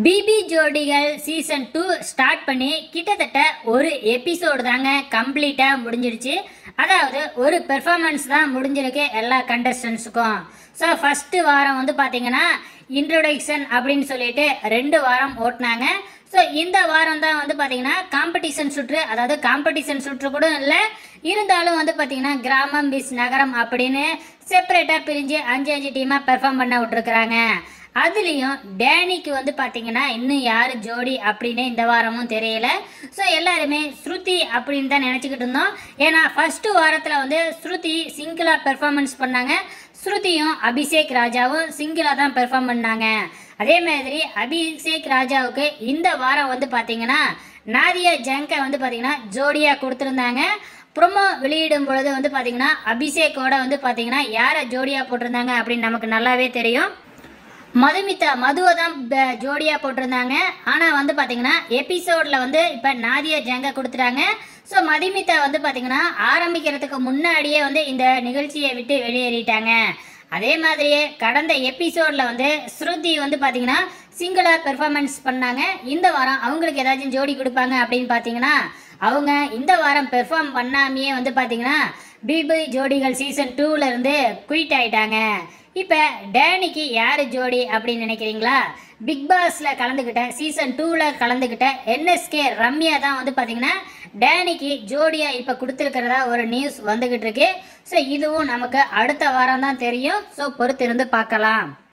BP ஜோடிகள் season two start பண்ணி கிட்டத்தட்ட ஒரு எபிசோடு தாங்க கம்ப்ளீட்டாக முடிஞ்சிடுச்சு அதாவது ஒரு பெர்ஃபார்மன்ஸ் தான் முடிஞ்சிருக்கு எல்லா கண்டஸ்டன்ஸுக்கும் ஸோ ஃபஸ்ட்டு வாரம் வந்து பார்த்தீங்கன்னா இன்ட்ரோடக்ஷன் அப்படின்னு சொல்லிட்டு ரெண்டு வாரம் ஓட்டினாங்க ஸோ இந்த வாரம் தான் வந்து பார்த்தீங்கன்னா காம்படிஷன் சுற்று அதாவது காம்படிஷன் சுற்று கூட இல்லை இருந்தாலும் வந்து பார்த்தீங்கன்னா கிராமம் பிஸ் நகரம் அப்படின்னு செப்பரேட்டாக பிரிஞ்சு அஞ்சு அஞ்சு டீமாக பெர்ஃபார்ம் பண்ண விட்ருக்குறாங்க அதுலேயும் டேனிக்கு வந்து பார்த்தீங்கன்னா இன்னும் யார் ஜோடி அப்படின்னு இந்த வாரமும் தெரியல ஸோ எல்லாருமே ஸ்ருதி அப்படின்னு தான் நினச்சிக்கிட்டு இருந்தோம் ஏன்னா ஃபஸ்ட்டு வாரத்தில் வந்து ஸ்ருதி சிங்கிளாக பெர்ஃபார்மன்ஸ் பண்ணாங்க ஸ்ருதியும் அபிஷேக் ராஜாவும் சிங்கிளாக தான் பெர்ஃபார்ம் பண்ணாங்க அதே மாதிரி அபிஷேக் ராஜாவுக்கு இந்த வாரம் வந்து பார்த்தீங்கன்னா நாதியா ஜங்கை வந்து பார்த்தீங்கன்னா ஜோடியாக கொடுத்துருந்தாங்க ப்ரொமோ வெளியிடும் பொழுது வந்து பார்த்தீங்கன்னா அபிஷேக்கோட வந்து பார்த்தீங்கன்னா யாரை ஜோடியாக போட்டிருந்தாங்க அப்படின்னு நமக்கு நல்லாவே தெரியும் மதுமிதா மதுவை தான் ப- ஜோடியா போட்டிருந்தாங்க ஆனால் வந்து பார்த்தீங்கன்னா எபிசோடில் வந்து இப்போ நாதியா ஜங்க கொடுத்துட்டாங்க ஸோ மதுமிதா வந்து பார்த்தீங்கன்னா ஆரம்பிக்கிறதுக்கு முன்னாடியே வந்து இந்த நிகழ்ச்சியை விட்டு வெளியேறிட்டாங்க அதே மாதிரியே கடந்த எபிசோடில் வந்து ஸ்ருதி வந்து பார்த்தீங்கன்னா சிங்கிளாக பெர்ஃபார்மன்ஸ் பண்ணாங்க இந்த வாரம் அவங்களுக்கு ஏதாச்சும் ஜோடி கொடுப்பாங்க அப்படின்னு பார்த்தீங்கன்னா அவங்க இந்த வாரம் பெர்ஃபார்ம் பண்ணாமையே வந்து பார்த்தீங்கன்னா பிபி ஜோடிகள் சீசன் டூவில் இருந்து குயிட் ஆயிட்டாங்க இப்போ டேனிக்கு யார் ஜோடி அப்படின்னு நினைக்கிறீங்களா பிக் பாஸில் கலந்துக்கிட்ட சீசன் டூவில் கலந்துக்கிட்ட என்எஸ்கே ரம்யா தான் வந்து பார்த்தீங்கன்னா டேனிக்கு ஜோடியாக இப்போ கொடுத்துருக்கிறதா ஒரு நியூஸ் வந்துக்கிட்டு இருக்கு ஸோ இதுவும் நமக்கு அடுத்த வாரம் தான் தெரியும் ஸோ பொறுத்திருந்து பார்க்கலாம்